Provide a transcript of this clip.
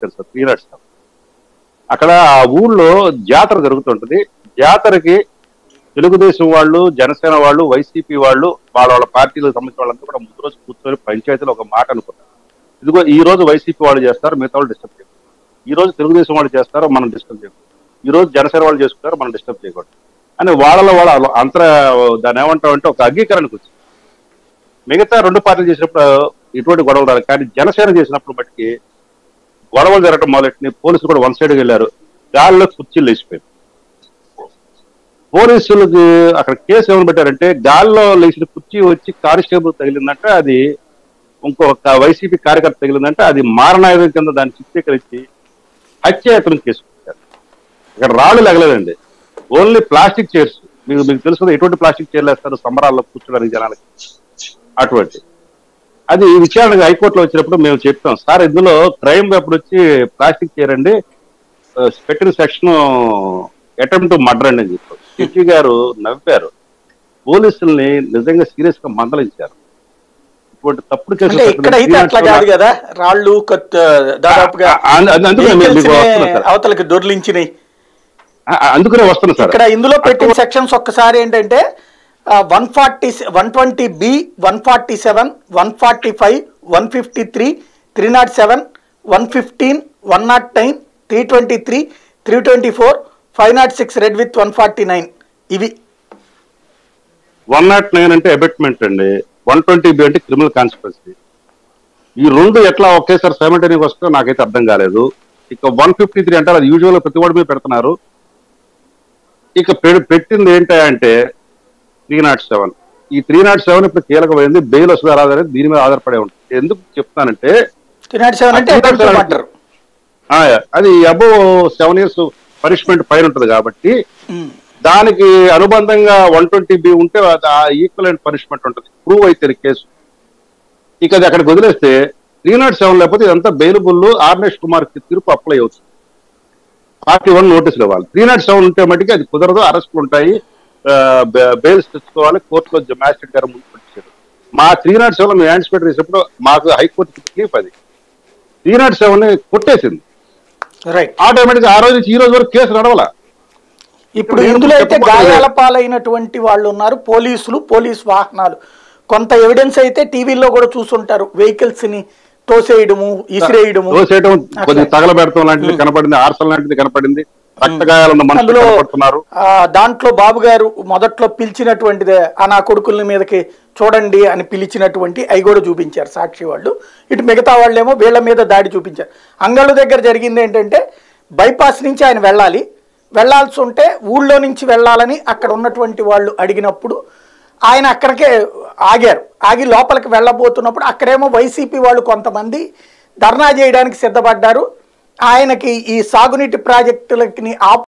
తెలుసు three naught seven అక్కడ ఆ ఊళ్ళో జాతర జరుగుతుంటది జాతరకి తెలుగుదేశం వాళ్ళు జనసేన వాళ్ళు వైసీపీ వాళ్ళు వాళ్ళ వాళ్ళ పార్టీలకు సంబంధించిన వాళ్ళంతా కూడా ముందు రోజు కూర్చొని పంచాయతీలో ఒక మాట అనుకున్నారు ఇదిగో ఈ రోజు వైసీపీ వాళ్ళు చేస్తారు మిగతా వాళ్ళు డిస్టర్బ్ చేయకూడదు ఈ రోజు తెలుగుదేశం వాళ్ళు చేస్తారు మనం డిస్టర్బ్ చేయకూడదు ఈ రోజు జనసేన వాళ్ళు చేసుకుంటారు మనం డిస్టర్బ్ చేయకూడదు అని వాళ్ళలో వాళ్ళ అంతర దాన్ని ఏమంటామంటే ఒక అంగీకరణకు వచ్చింది మిగతా రెండు పార్టీలు చేసినప్పుడు ఇటువంటి గొడవలు రాలేదు కానీ జనసేన చేసినప్పుడు బట్టి గొడవలు జరగడం మొదలెట్టినాయి పోలీసులు కూడా వన్ సైడ్కి వెళ్ళారు గాల్లో కుర్చీలు లేచిపోయారు పోలీసులకి అక్కడ కేసు ఏమని పెట్టారంటే గాల్లో లేచిన కుర్చీ వచ్చి కానిస్టేబుల్ తగిలిందంటే అది ఇంకొక వైసీపీ కార్యకర్త తగిలిందంటే అది మారణాయుధం కింద దాన్ని చిత్రీకరించి హత్యాయత్నం కేసు పెట్టారు ఇక్కడ రాళ్ళు లగలేదండి ఓన్లీ ప్లాస్టిక్ చైర్స్ మీకు మీకు తెలుసు కదా ఎటువంటి ప్లాస్టిక్ చైర్లు వేస్తారు సంబరాల్లో కూర్చోడానికి జనాలకి అటువంటి అది విచారణకు హైకోర్టులో వచ్చినప్పుడు మేము చెప్తాం సార్ ఇందులో క్రైమ్ అప్పుడు వచ్చి ప్లాస్టిక్ చైర్ అండి ఆ, పెట్టిన సెక్షన్ అటెంప్ట్ మర్డర్ అండి అని చెప్పారు జడ్జి గారు నవ్వారు పోలీసుల్ని నిజంగా సీరియస్ గా మందలించారు ఇటువంటి తప్పుడు కేసులు అంటే ఇక్కడైతే అట్లా కాదు కదా రాళ్ళు కత్- దాదాపుగా ఆ, ఆ, అందు- అందుకే మేము మీకు vehicles నే వస్తున్నాం సార్. అవతలకి దొర్లించినాయి ఆ, ఆ, అందుకనే వస్తున్నా సార్ ఇక్కడ ఇందులో పెట్టిన సెక్షన్స్ ఒక్కసారి ఏంటంటే one forty one twenty B one forty seven one forty five one fifty three three naught seven one fifteen one naught nine three twenty three three twenty four five naught six red with one forty nine ఇవి one naught nine అంటే abetment అండి one twenty B అంటే criminal consequence ఈ రెండు ఎట్లా ఒకేసారి simultaneous వస్తుందో నాకైతే అర్థం కాలేదు ఇక వన్ ఫిఫ్టీ త్రీ అంటారు అది యూజువల్ ప్రతి వాడి మీద పెడుతున్నారు ఇక పె- పెట్టింది ఏంటంటే త్రీ నాట్ సెవెన్ ఈ త్రీ నాట్ సెవెన్ ఇప్పుడు కీలకమైంది బెయిల్ వస్తుందా రాదా అనేది దీని మీద ఆధారపడే ఉంటుంది ఎందుకు చెప్తానంటే త్రీ నాట్ సెవెన్ అంటే ఆ, attempted murder. ఆ, అది అబో సెవెన్ ఇయర్స్ పనిష్మెంట్ పైన ఉంటుంది కాబట్టి ఉమ్. దానికి అనుబంధంగా వన్ ట్వంటీ బి ఉంటే ఈక్వలెంట్ పనిష్మెంట్ ఉంటుంది ప్రూవ్ అయితే కేసు ఇక అది అక్కడికి వదిలేస్తే త్రీ నాట్ సెవెన్ లేకపోతే ఇదంతా బెయిలబుల్ ఆర్నేష్ కుమార్ కి తీర్పు అప్లై అవుతుంది ఫార్టీ వన్ నోటీసులు ఇవ్వాలి త్రీ నాట్ సెవెన్ ఉంటే మటుకి అది కుదరదు అరెస్టులు ఉంటాయి బెయిల్స్ తెచ్చుకోవాలి కోర్టులో మ్యాజిస్ట్రేట్ గారు ముందు పెట్టారు మా త్రీ నాట్ సెవెన్ మేము యాంటిసిపేట్ చేసినప్పుడు మాకు హైకోర్టు తీర్పు అది త్రీ నాట్ సెవెన్ కొట్టేసింది రైట్ ఆటోమేటిక్ ఆ రోజు నుంచి ఈ రోజు వరకు కేసు నడవల ఇప్పుడు నేను ఇందులో అయితే చెప్పబోయేది- గాయాల పాలైనటువంటి వాళ్ళు ఉన్నారు పోలీసులు పోలీస్ వాహనాలు కొంత ఎవిడెన్స్ అయితే టీవీలో కూడా చూసుంటారు వెహికల్స్ ని తోసేయడము ఇసిరేయడము దోసేయటం కొద్దిగా అట్లా. తగలబెడతాం లాంటిది కనపడింది ఆర్సల్ లాంటిది కనపడింది రక్తగాయాలున్న మనుషులు అందులో కనపడుతున్నారు ఆ, దాంట్లో బాబు గారు మొదట్లో పిలిచినటువంటిదే ఆ నా కొడుకుల మీదకి చూడండి అని పిలిచినటువంటి అవి కూడా చూపించారు సాక్షి వాళ్ళు ఇటు మిగతా వాళ్ళేమో వీళ్ళ మీద దాడి చూపించారు అంగళ్ళు దగ్గర జరిగింది ఏంటంటే బైపాస్ నుంచి ఆయన వెళ్ళాలి వెళ్ళాల్సి ఉంటే ఊళ్ళో నుంచి వెళ్ళాలని అక్కడ ఉన్నటువంటి వాళ్ళు అడిగినప్పుడు ఆయన అక్కడికే ఆగారు ఆగి లోపలికి వెళ్ళబోతున్నప్పుడు అక్కడేమో వైసీపీ వాళ్ళు కొంతమంది ధర్నా చేయడానికి సిద్ధపడ్డారు ఆయనకి ఈ సాగునీటి ప్రాజెక్టులకి ఆప్